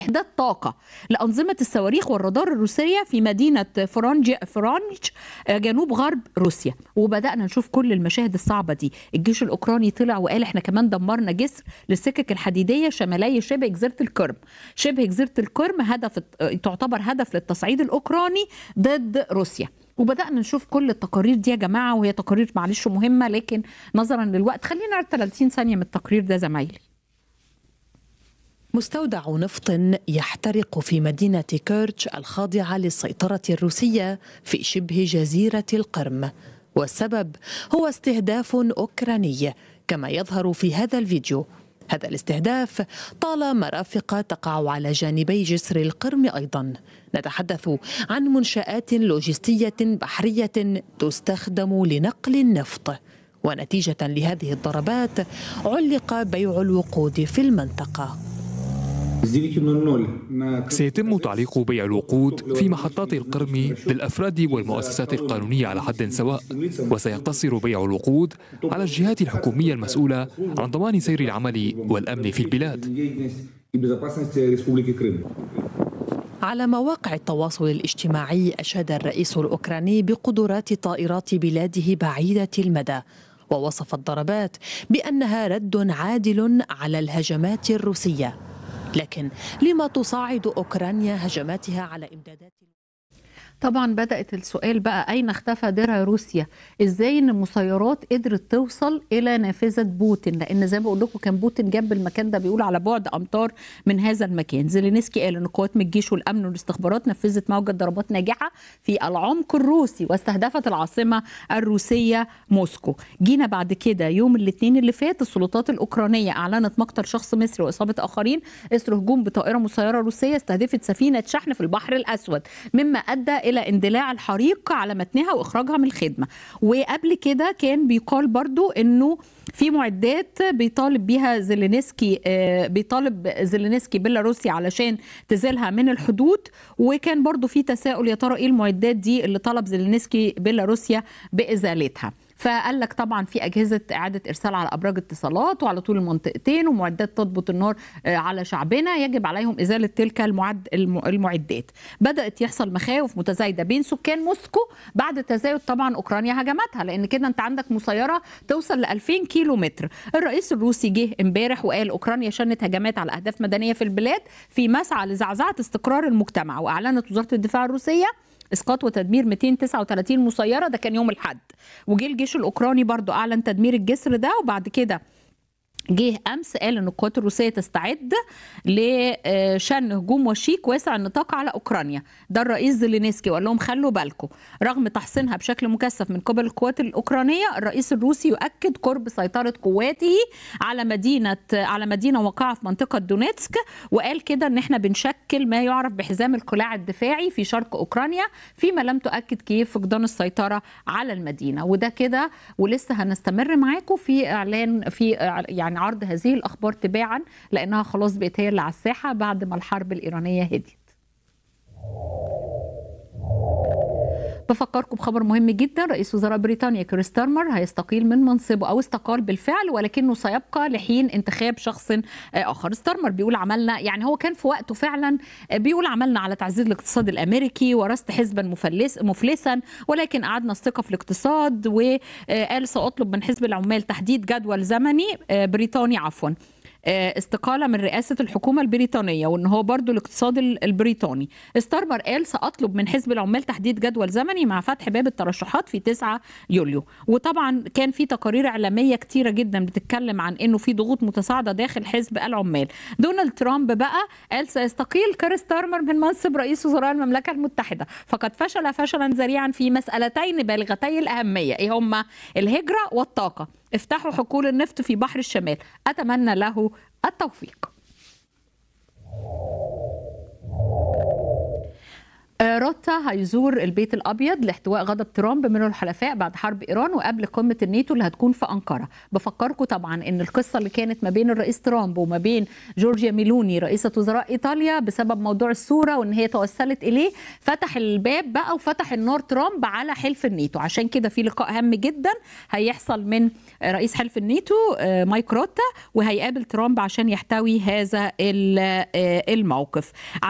إحداث طاقة لأنظمة الصواريخ والرادار الروسية في مدينة فرانج فرانج آه، جنوب غرب روسيا وبدأنا نشوف كل المشاهد الصعبة دي الجيش الأوكراني طلع وقال احنا كمان دمرنا جسر للسكك الحديدية شمالي شبه جزيرة القرم شبه جزيرة القرم هدف آه، تعتبر هدف للتصعيد الأوكراني ضد روسيا وبدأنا نشوف كل التقارير دي يا جماعة وهي تقارير معلش مهمة لكن نظرا للوقت خلينا نعرض 30 ثانية من التقرير ده زمايلي مستودع نفط يحترق في مدينة كيرتش الخاضعة للسيطرة الروسية في شبه جزيرة القرم والسبب هو استهداف أوكراني كما يظهر في هذا الفيديو هذا الاستهداف طال مرافق تقع على جانبي جسر القرم أيضا نتحدث عن منشآت لوجستية بحرية تستخدم لنقل النفط ونتيجة لهذه الضربات علق بيع الوقود في المنطقة С 9.00 на سيتم تعليق بيع الوقود في محطات القرم للأفراد والمؤسسات القانونية على حد سواء وسيقتصر بيع الوقود على الجهات الحكومية المسؤولة عن ضمان سير العمل والأمن في البلاد деятельность и безопасность Республики Крым. على مواقع التواصل الاجتماعي أشاد الرئيس الأوكراني بقدرات طائرات بلاده بعيدة المدى ووصف الضربات بأنها رد عادل على الهجمات الروسية لكن لما تصاعد أوكرانيا هجماتها على إمدادات طبعا بدأت السؤال بقى أين اختفى درع روسيا إزاي إن المسيرات قدرت توصل إلى نافذة بوتين لأن زي ما بقول لكم كان بوتين جنب المكان ده بيقول على بعد أمتار من هذا المكان زيلينسكي قال إن قوات من الجيش والأمن والاستخبارات نفذت موجة ضربات ناجحة في العمق الروسي واستهدفت العاصمة الروسية موسكو جينا بعد كده يوم الاثنين اللي فات السلطات الأوكرانية أعلنت مقتل شخص مصري وإصابة آخرين إثر هجوم بطائرة مسيرة روسية استهدفت سفينة شحن في البحر الأسود مما أدى الى اندلاع الحريق على متنها واخراجها من الخدمه وقبل كده كان بيقال برضو انه في معدات بيطالب بيها زيلينسكي آه، بيطالب زيلينسكي بيلاروسيا علشان تزيلها من الحدود وكان برضو في تساؤل يا ترى ايه المعدات دي اللي طلب زيلينسكي بيلاروسيا بازالتها فقال لك طبعا في اجهزه اعاده ارسال على ابراج اتصالات وعلى طول المنطقتين ومعدات تضبط النار آه، على شعبنا يجب عليهم ازاله تلك المعد الم- المعدات بدات يحصل مخاوف متزايده بين سكان موسكو بعد تزايد طبعا اوكرانيا هجماتها لان كده انت عندك مسيره توصل ل 2000 كيلو متر الرئيس الروسي جه امبارح وقال اوكرانيا شنت هجمات على اهداف مدنيه في البلاد في مسعى لزعزعه استقرار المجتمع واعلنت وزاره الدفاع الروسيه اسقاط وتدمير 239 مسيره ده كان يوم الاحد وجه الجيش الاوكراني برضو اعلن تدمير الجسر ده وبعد كده جه امس قال ان القوات الروسيه تستعد لشن هجوم وشيك واسع النطاق على اوكرانيا ده الرئيس زيلينسكي وقال لهم خلوا بالكم رغم تحصينها بشكل مكثف من قبل القوات الاوكرانيه الرئيس الروسي يؤكد قرب سيطره قواته على مدينه على مدينه واقعه في منطقه دونيتسك وقال كده ان احنا بنشكل ما يعرف بحزام القلاع الدفاعي في شرق اوكرانيا فيما لم تؤكد كييف فقدان السيطره على المدينه وده كده ولسه هنستمر معاكم في اعلان في يعني عرض هذه الاخبار تباعا لانها خلاص بقت هي اللي على الساحه بعد ما الحرب الايرانيه هديت بفكركم بخبر مهم جدا رئيس وزراء بريطانيا كريس ستارمر هيستقيل من منصبه او استقال بالفعل ولكنه سيبقى لحين انتخاب شخص اخر ستارمر بيقول عملنا يعني هو كان في وقته فعلا بيقول عملنا على تعزيز الاقتصاد الامريكي ورثت حزبا مفلس مفلسا ولكن قعدنا الثقه في الاقتصاد وقال ساطلب من حزب العمال تحديد جدول زمني بريطاني عفوا استقاله من رئاسه الحكومه البريطانيه وان هو برضو الاقتصاد البريطاني ستارمر قال ساطلب من حزب العمال تحديد جدول زمني مع فتح باب الترشحات في 9 يوليو وطبعا كان في تقارير اعلاميه كتيره جدا بتتكلم عن انه في ضغوط متصاعده داخل حزب العمال دونالد ترامب بقى قال سيستقيل كير ستارمر من منصب رئيس وزراء المملكه المتحده فقد فشل فشلا ذريعا في مسالتين بالغتي الاهميه ايه هما الهجره والطاقه افتحوا حقول النفط في بحر الشمال اتمنى له التوفيق روتا هيزور البيت الابيض لاحتواء غضب ترامب من الحلفاء بعد حرب ايران وقبل قمه الناتو اللي هتكون في انقره بفكركم طبعا ان القصه اللي كانت ما بين الرئيس ترامب وما بين جورجيا ميلوني رئيسه وزراء ايطاليا بسبب موضوع الصوره وان هي توسلت اليه فتح الباب بقى وفتح النار ترامب على حلف الناتو عشان كده في لقاء هام جدا هيحصل من رئيس حلف الناتو آه، مايك روتا وهيقابل ترامب عشان يحتوي هذا ال- آه، الموقف